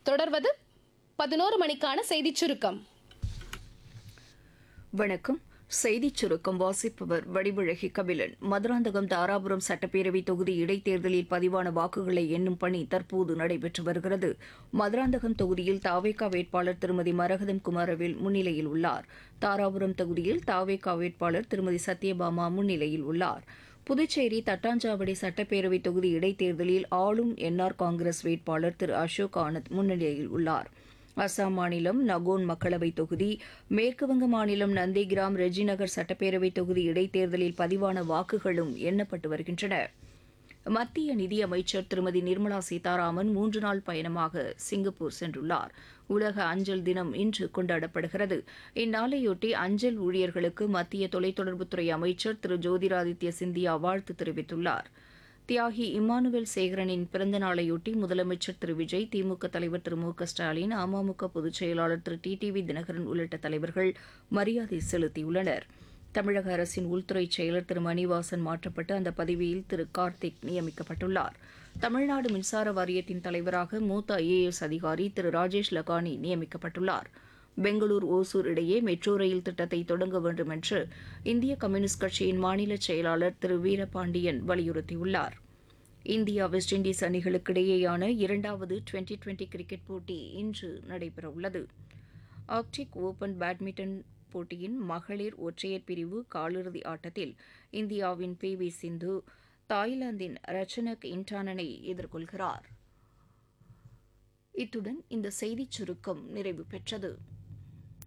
தொடர்வது பதினோரு மணிக்கான செய்திச் சுருக்கம் வணக்கம் செய்திச் சுருக்கம் வாசிப்பவர் வடிவழகி கபிலன் மதுராந்தகம் தாராபுரம் சட்டப்பேரவை தொகுதி இடைத்தேர்தலில் பதிவான வாக்குகளை எண்ணும் பணி தற்போது நடைபெற்று வருகிறது மதுராந்தகம் தொகுதியில் தாவேகா வேட்பாளர் திருமதி மரகதம் குமாரவேல் முன்னிலையில் உள்ளார் தாராபுரம் தொகுதியில் தாவேகா வேட்பாளர் திருமதி சத்யபாமா முன்னிலையில் உள்ளார் புதுச்சேரி தட்டாஞ்சாவடி சட்டப்பேரவை தொகுதி இடைத்தேர்தலில் ஆளும் என்ஆர் காங்கிரஸ் வேட்பாளர் திரு அசோக் ஆனந்த் முன்னிலையில் உள்ளார் அசாம் மாநிலம் நகோன் மக்களவைத் தொகுதி மேற்குவங்க மாநிலம் நந்திகிராம் ரெஜிநகர் சட்டப்பேரவை தொகுதி இடைத்தேர்தலில் பதிவான வாக்குகளும் எண்ணப்பட்டு வருகின்றன மத்திய நிதியமைச்சர் திருமதி நிர்மலா சீதாராமன் மூன்று நாள் பயணமாக சிங்கப்பூர் சென்றுள்ளார் உலக அஞ்சல் தினம் இன்று கொண்டாடப்படுகிறது இந்நாளையொட்டி அஞ்சல் ஊழியர்களுக்கு மத்திய தொலைத்தொடர்புத்துறை அமைச்சர் திரு ஜோதிராதித்ய சிந்தியா வாழ்த்து தெரிவித்துள்ளார் தியாகி இம்மானுவேல் சேகரனின் பிறந்த நாளையொட்டி முதலமைச்சர் திரு விஜய் திமுக தலைவர் திரு மு க ஸ்டாலின் அமமுக பொதுச் செயலாளர் திரு டி டிவி தினகரன் உள்ளிட்ட தலைவர்கள் மரியாதை செலுத்தியுள்ளனர் தமிழக அரசின் உள்துறை செயலர் திரு மணிவாசன் மாற்றப்பட்டு அந்த பதவியில் திரு கார்த்திக் நியமிக்கப்பட்டுள்ளார் தமிழ்நாடு மின்சார வாரியத்தின் தலைவராக மூத்த ஐஏஎஸ் அதிகாரி திரு ராஜேஷ் லகானி நியமிக்கப்பட்டுள்ளார் பெங்களூர் ஓசூர் இடையே மெட்ரோ ரயில் திட்டத்தை தொடங்க வேண்டும் என்று இந்திய கம்யூனிஸ்ட் கட்சியின் மாநில செயலாளர் திரு வீரபாண்டியன் வலியுறுத்தியுள்ளார் இந்தியா வெஸ்ட் இண்டீஸ் அணிகளுக்கிடையேயான இரண்டாவது டுவெண்டி டுவெண்டி கிரிக்கெட் போட்டி இன்று நடைபெறவுள்ளது ஆர்க்டிக் ஓபன் பேட்மிண்டன் போட்டியின் மகளிர் ஒற்றையர் பிரிவு காலிறுதி ஆட்டத்தில் இந்தியாவின் பி வி சிந்து தாய்லாந்தின் ரச்சனக் இன்டானனை எதிர்கொள்கிறார் இத்துடன் இந்த செய்திச் சுருக்கம் நிறைவு பெற்றது